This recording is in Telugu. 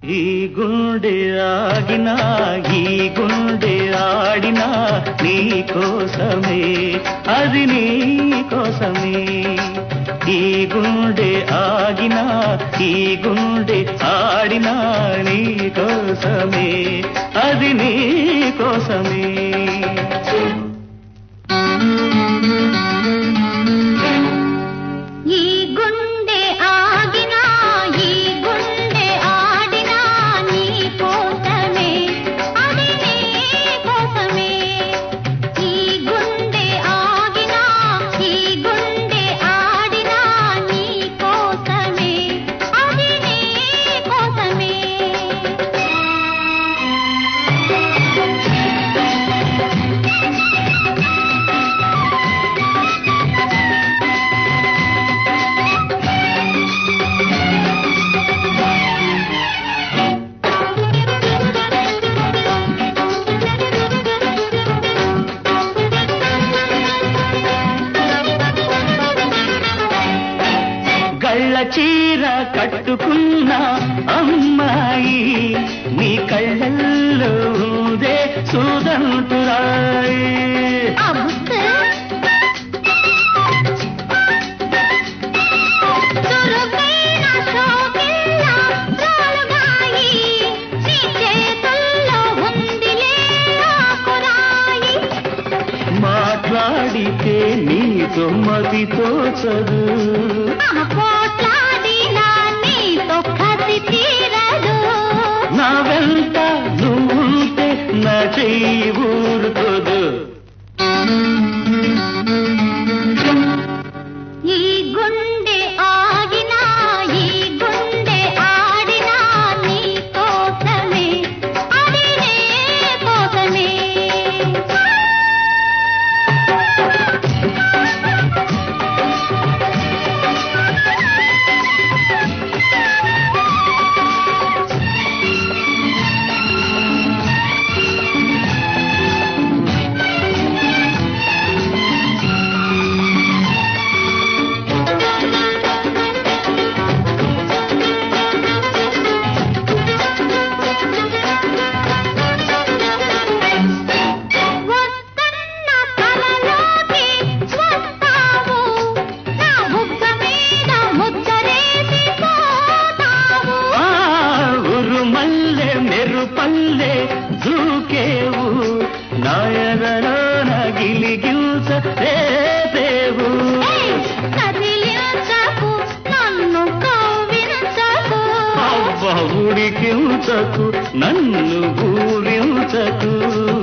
ఈ గుండె ఆగినా ఈ గుండె ఆడినా నీ కోసమే అది నీ కోసమే ఈ గుండె ఆగినా ఈ గుండె ఆడినా నీ కోసమే అది నీ కోసమే ఈ గుండె ఆగినా ఈ గుండె ఆడినా నీ కోసమే అది నీ కోసమే ఈ గుండె ఆగినా ఈ గుండె ఆడినా నీ కోసమే అది నీ కోసమే గళ్ళ చీర కట్టుకున్న అమ్మాయి నీ కళ్ళల్లో ఉందే సుదంతురాయి అబ్బ చురుకైన షోకిల్ల రాలుగాయి నీ చేతుల్లో ఉందిలే ఆకురాయి మాట్లాడితే నీతో మతితో చదువు ఆమె పోట్లాడినా నీతో కసి తీరదు నా వెంట నువ్వుంటే నా చెయ్యి ఊరుకోదు ఈ గుండె ఆగినా ఈ గుండె ఆడినా నీ కోసమే అది నీ కోసమే వస్తన్న కలలోకి వస్తావు నా బుగ్గ మీద ముద్దరేసి పోతావు ఆ ఉరుమల్లె మెరుపల్లె దూకేవు నాయనలో నగిలిగిల్చ రేపేవు ఏయ్, కదిలించకు నన్ను కవ్వించకు అవ్వ ఉడికించకు నన్ను ఊరించకు